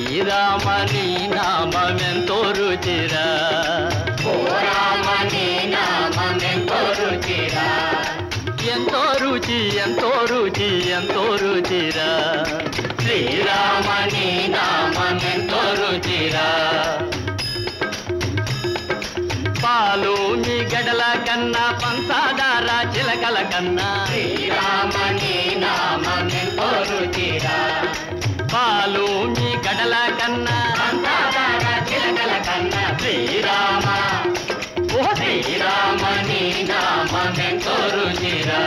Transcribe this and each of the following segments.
శ్రీరామ నీ నామెంతో రుచిరా ఓ రామ నీ నామెంతో రుచిరా ఎంతో రుచి ఎంతో రుచి ఎంతో రుచిరా శ్రీరామ నీ నామెంతో రుచిరా పాలు మీ గడల కన్నా పంచదార చిలకల కన్నా శ్రీరామ నీ నామెంతో రుచిరా పాలు మీ గడల కన్నా అంతదార చిలకల కన్నా శ్రీరామ ఓ శ్రీరామ నీ నామెంతో రుచిరా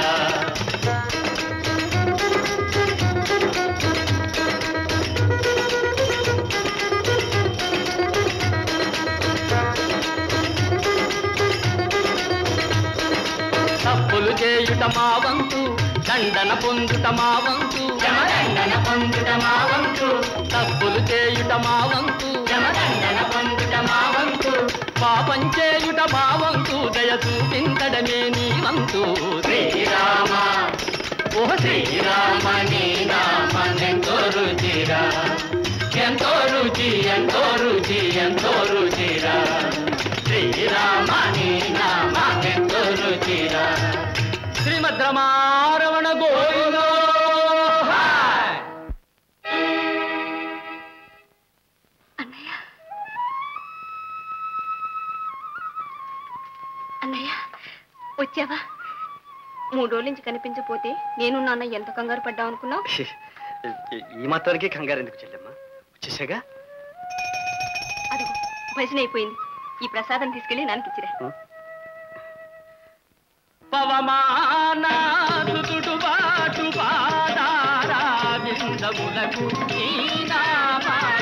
తప్పులు చేయుట మా వంతు దండన పొందుట మా వంతు జమదండన పొందుట మా వంతు తప్పులు చేయుట మా వంతు జమదండన పొందుట మా వంతు పాపం చేయుట మా వంతు దయ చూపించడమే నీ వంతు శ్రీరామ ఓ శ్రీరామ నీ నామెంతో రుచిరా ఎంతో రుచి ఎంతో రుచి ఎంతో రుచిరా శ్రీరామ నీ నామెంతో రుచిరా శ్రీమద్ రమారమణ గోవిందో అన్నయ్య అన్నయ్య వచ్చావా మూడు రోజుల నుంచి కనిపించపోతే నేను నాన్న ఎంత కంగారు పడ్డావు అనుకున్నావు ఈ మాత్రానికి కంగారు ఎందుకు చెల్లెమ్మా వచ్చేసాగా అదిగో భజన అయిపోయింది ఈ ప్రసాదం తీసుకెళ్లి నాన్నకిచ్చిరా పవమానాదుడు బాటు పాదారా బిందములకు నీ నామా